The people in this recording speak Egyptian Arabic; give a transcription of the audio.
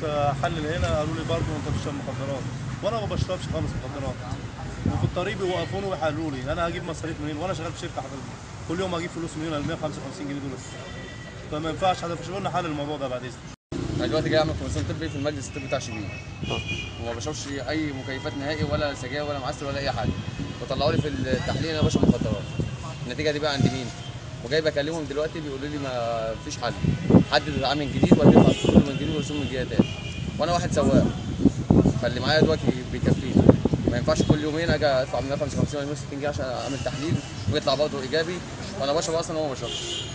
احلل هنا قالوا لي برضه انت بتشرب مخدرات وانا ما بشربش خالص مخدرات وفي الطريق بيوقفوني ويحللوا لي انا هجيب مصاريف منين وانا شغال في شركه حضرتك كل يوم هجيب فلوس منين ال 155 جنيه دول فما ينفعش حضرتك شوفوا لنا حل الموضوع ده بعد اذنك انا دلوقتي جاي اعمل كونسلت طبي في المجلس الطبي بتاع شبين وما بشربش اي مكيفات نهائي ولا سجاير ولا معسل ولا اي حاجه وطلعوا لي في التحليل انا بشرب مخدرات النتيجه دي بقى عند مين وجاي بكلمهم دلوقتي بيقولوا لي ما فيش حل حدد عامل جديد وهتدفع فلوس من جديد ورسوم من جديد تاني وانا واحد سواق فاللي معايا دلوقتي بيكفيني ما ينفعش كل يومين اجي ادفع 155 ولا 160 جنيه عشان اعمل تحليل ويطلع برضه ايجابي وانا بشرب اصلا وهو ما بشربش